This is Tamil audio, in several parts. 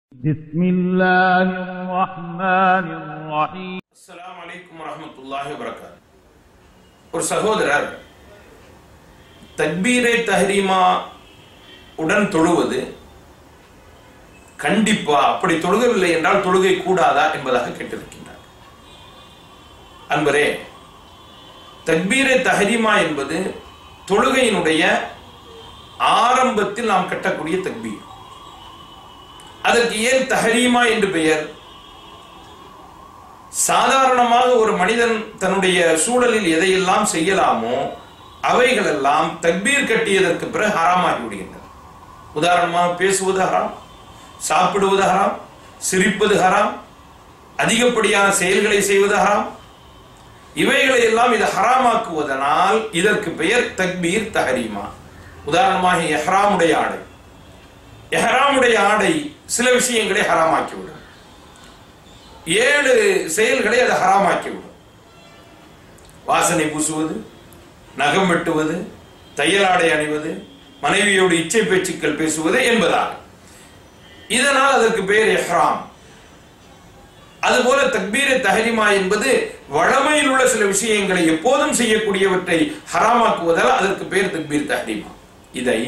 بسم الله الرحمن الرحيم அஸ்ஸலாமு அலைக்கும் வரஹ்மத்துல்லாஹி வபரகாத் ஒரு சகோதரர் தக்பீரே தஹ்ரீமா உடன் தொழுவது கண்டிப்பா அப்படி தொழுகவில்லை என்றால் தொழுகை கூடாதா என்பதாக கேட்டிருக்கின்றார் அன்பரே தக்பீரே தஹ்ரீமா என்பது தொழுகையினுடைய ஆரம்பத்தில் நாம் கட்டக்கூடிய தக்பீர் அதற்கு ஏன் தஹரீமா என்று பெயர் சாதாரணமாக ஒரு மனிதன் தன்னுடைய சூழலில் எதையெல்லாம் செய்யலாமோ அவைகளெல்லாம் தக்பீர் கட்டியதற்கு பிறகு ஹராமாகி விடுகின்றன உதாரணமாக பேசுவது ஹராம் சாப்பிடுவது ஹராம் சிரிப்பது ஹராம் அதிகப்படியான செயல்களை செய்வது ஹராம் இவைகளை எல்லாம் இது ஹராமாக்குவதனால் இதற்கு பெயர் தக்பீர் தஹரீமா உதாரணமாக எஹ்ராமுடைய ஆடை எஹ்ராமுடைய ஆடை சில விஷயங்களை ஹராமாக்கிவிடும் ஏழு செயல்களை அது ஹராமாக்கிவிடும் வாசனை பூசுவது நகம் வெட்டுவது தையலாடை அணிவது மனைவியோடு இச்சை பேச்சுக்கள் பேசுவது என்பதாக இதனால் அதற்கு பெயர் எஹ்ராம் அதுபோல தக்பீர தஹரிமா என்பது வழமையில் உள்ள சில விஷயங்களை எப்போதும் செய்யக்கூடியவற்றை ஹராமாக்குவதால் அதற்கு பெயர் தக்பீர் தஹரிமா இதை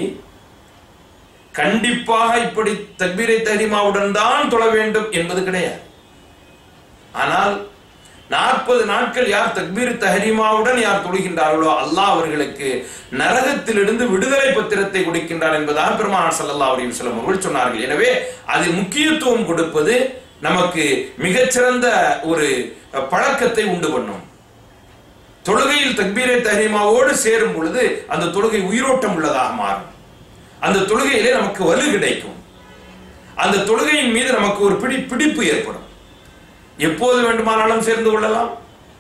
கண்டிப்பாக இப்படி தக்பீரை தஹரிமாவுடன் தான் தொழ வேண்டும் என்பது கிடையாது ஆனால் நாற்பது நாட்கள் யார் தக்பீர் தஹரிமாவுடன் யார் தொழுகின்றார்களோ அல்லாஹ் அவர்களுக்கு நரகத்திலிருந்து விடுதலை பத்திரத்தை கொடுக்கின்றார் என்பதாக பெருமானார் ஸல்லல்லாஹு அலைஹி வஸல்லம் அவர்கள் சொன்னார்கள் எனவே அதில் முக்கியத்துவம் கொடுப்பது நமக்கு மிகச்சிறந்த ஒரு பழக்கத்தை உண்டு பண்ணும் தொழுகையில் தக்பீரை தஹரிமாவோடு சேரும் பொழுது அந்த தொழுகை உயிரோட்டம் உள்ளதாக மாறும் அந்த தொழுகையிலே நமக்கு வலு கிடைக்கும் அந்த தொழுகையின் மீது நமக்கு ஒரு பிடி பிடிப்பு ஏற்படும் எப்போது வேண்டுமானாலும் சேர்ந்து கொள்ளலாம்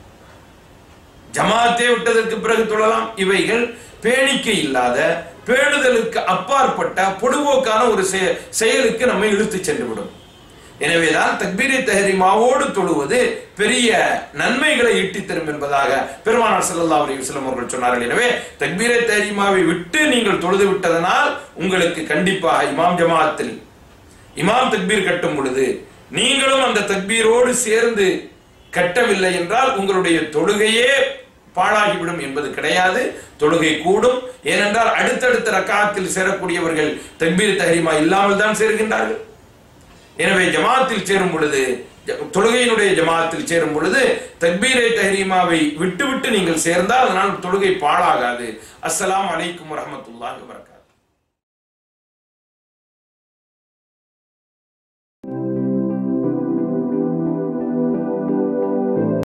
ஜமாத்தே விட்டதற்கு பிறகு தொழலாம் இவைகள் பேணிக்கை இல்லாத பேணுதலுக்கு அப்பாற்பட்ட பொடுபோக்கான ஒரு செய- செயலுக்கு நம்மை இழுத்து சென்றுவிடும் எனவேதான் தக்பீரை தஹரிமாவோடு தொழுவது பெரிய நன்மைகளை ஈட்டித் தரும் என்பதாக பெருமானார் ஸல்லல்லாஹு அலைஹி வஸல்லம் அவர்கள் சொன்னார்கள் எனவே தக்பீரை தஹரிமாவை விட்டு நீங்கள் தொழுது விட்டதனால் உங்களுக்கு கண்டிப்பாக இமாம் ஜமாத்தில் இமாம் தக்பீர் கட்டும் பொழுது நீங்களும் அந்த தக்பீரோடு சேர்ந்து கட்டவில்லை என்றால் உங்களுடைய தொழுகையே பாழாகிவிடும் என்பது கிடையாது தொழுகை கூடும் ஏனென்றால் அடுத்தடுத்த ரக்காத்தில் சேரக்கூடியவர்கள் தக்பீர் தஹரிமா இல்லாமல் தான் சேர்கின்றார்கள் எனவே ஜமாத்தில் சேரும் பொழுது ஜ- தொழுகையினுடைய ஜமாத்தில் சேரும் பொழுது தக்பீரை தஹரீமாவை விட்டுவிட்டு நீங்கள் சேர்ந்தால் அதனால் தொழுகை பாழாகாது அஸ்ஸலாமு அலைக்கும் வரஹ்மத்துல்லாஹி வபரகாத்துஹு